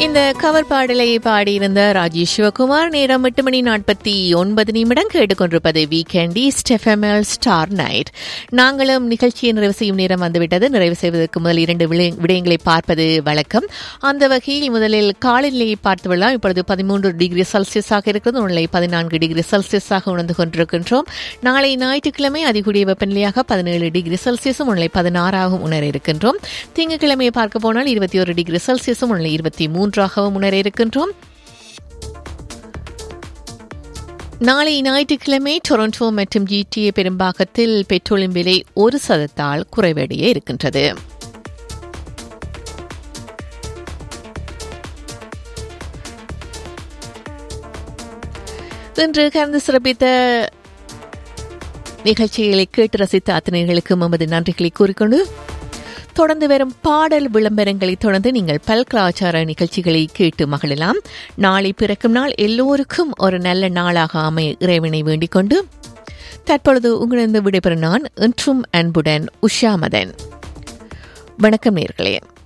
இந்த கவர் பாடலை பாடியிருந்த ராஜேஷ் சிவகுமார் நேரம் எட்டு மணி நாற்பத்தி ஒன்பது நிமிடம் கேட்டுக்கொண்டிருப்பது வீக்கெண்ட் ஈஸ்ட் எஃப்எம்எல் ஸ்டார் நைட் நாங்களும் நிகழ்ச்சியை நிறைவு செய்யும் நேரம் வந்துவிட்டது நிறைவு செய்வதற்கு முதல் இரண்டு விளை- விடயங்களை பார்ப்பது வழக்கம் அந்த வகையில் முதலில் காலநிலையை பார்த்து விடலாம் இப்பொழுது பதிமூன்று டிகிரி செல்சியஸாக இருக்கிறது உள்ள பதினான்கு டிகிரி செல்சியஸாக உணர்ந்து கொண்டிருக்கின்றோம் நாளை ஞாயிற்றுக்கிழமை அதிகூடிய வெப்பநிலையாக பதினேழு டிகிரி செல்சியஸும் உள்ள பதினாறாகவும் உணர இருக்கின்றோம் திங்கட்கிழமையை பார்க்க போனால் இருபத்தி ஒரு டிகிரி செல்சியஸும் உள்ள இருபத்தி மூன்றாகவும் உணர இருக்கின்றோம் நாளை ஞாயிற்றுக்கிழமை டொரண்டோ மற்றும் ஜிடிஏ பெரும்பாக்கத்தில் பெட்ரோலின் விலை ஒரு சதத்தால் குறைவடைய இருக்கின்றது இன்று கலந்து சிறப்பித்த நிகழ்ச்சிகளை கேட்டு ரசித்த அத்தனைகளுக்கும் நமது நன்றிகளை கூறிக்கொண்டு தொடர்ந்து வரும் பாடல் விளம்பரங்களை தொடர்ந்து நீங்கள் பல்கலாச்சார நிகழ்ச்சிகளை கேட்டு மகிழலாம் நாளை பிறக்கும் நாள் எல்லோருக்கும் ஒரு நல்ல நாளாக அமைய இறைவனை வேண்டிக் கொண்டு தற்பொழுது உங்களிடம் விடைபெறும் நான் என்றும் அன்புடன் உஷா மதன் வணக்கம் நேர்களே